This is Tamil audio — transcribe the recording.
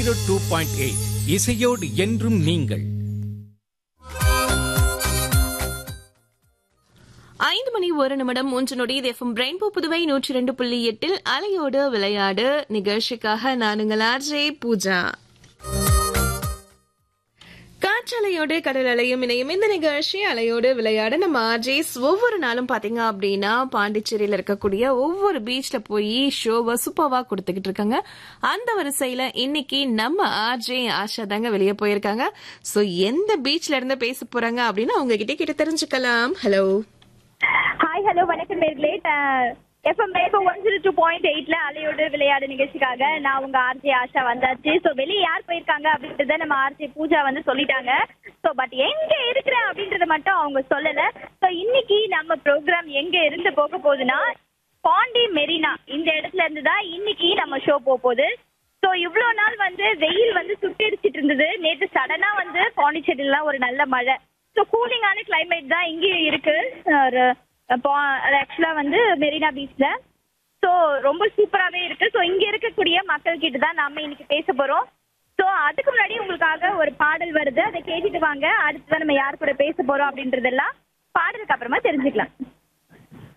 ஜீரோ டூ பாயிண்ட் எயிட் இசையோடு என்றும் நீங்கள் ஐந்து மணி ஒரு நிமிடம் மூன்று நொடி இது எஃப்எம் ரெயின்போ புதுவை நூற்றி ரெண்டு புள்ளி எட்டில் அலையோடு விளையாடு நிகழ்ச்சிக்காக நான் உங்கள் ஆர்ஜே பூஜா காற்றலையோடு கடல் அலையும் இணையும் இந்த நிகழ்ச்சி அலையோடு விளையாட நம்ம ஆர்ஜேஸ் ஒவ்வொரு நாளும் பாத்தீங்க அப்படின்னா பாண்டிச்சேரியில இருக்கக்கூடிய ஒவ்வொரு பீச்ல போய் ஷோவை சூப்பர்வா கொடுத்துக்கிட்டு இருக்காங்க அந்த வரிசையில இன்னைக்கு நம்ம ஆர்ஜே ஆஷா தாங்க வெளியே போயிருக்காங்க சோ எந்த பீச்ல இருந்து பேச போறாங்க அப்படின்னு அவங்க கிட்டே கிட்ட தெரிஞ்சுக்கலாம் ஹலோ ஹாய் ஹலோ வணக்கம் நேர்களே FM Rainbow one zero two point எயிட்ல அலையோடு விளையாடு நிகழ்ச்சிக்காக நான் உங்க ஆர்ஜே ஆஷா வந்தாச்சு ஸோ வெளியே யார் போயிருக்காங்க அப்படின்றத நம்ம ஆர்ஜே பூஜா வந்து சொல்லிட்டாங்க ஸோ பட் எங்க இருக்கிறேன் அப்படின்றத மட்டும் அவங்க சொல்லல ஸோ இன்னைக்கு நம்ம ப்ரோக்ராம் எங்க இருந்து போக போகுதுன்னா பாண்டி மெரினா இந்த இடத்துல இருந்து தான் இன்னைக்கு நம்ம ஷோ போக போகுது ஸோ இவ்வளோ நாள் வந்து வெயில் வந்து சுட்டடிச்சிட்டு இருந்தது நேற்று சடனா வந்து பாண்டிச்சேரியிலாம் ஒரு நல்ல மழை ஸோ கூலிங்கான கிளைமேட் தான் இங்கேயும் இருக்கு ஆக்சுவலா வந்து மெரினா பீச்ல ஸோ ரொம்ப சூப்பராகவே இருக்கு ஸோ இங்க இருக்கக்கூடிய மக்கள் கிட்ட தான் நாம இன்னைக்கு பேச போறோம் ஸோ அதுக்கு முன்னாடி உங்களுக்காக ஒரு பாடல் வருது அதை கேட்டுட்டு வாங்க அடுத்ததான் நம்ம யார் கூட பேச போறோம் அப்படின்றதெல்லாம் பாடலுக்கு அப்புறமா தெரிஞ்சுக்கலாம்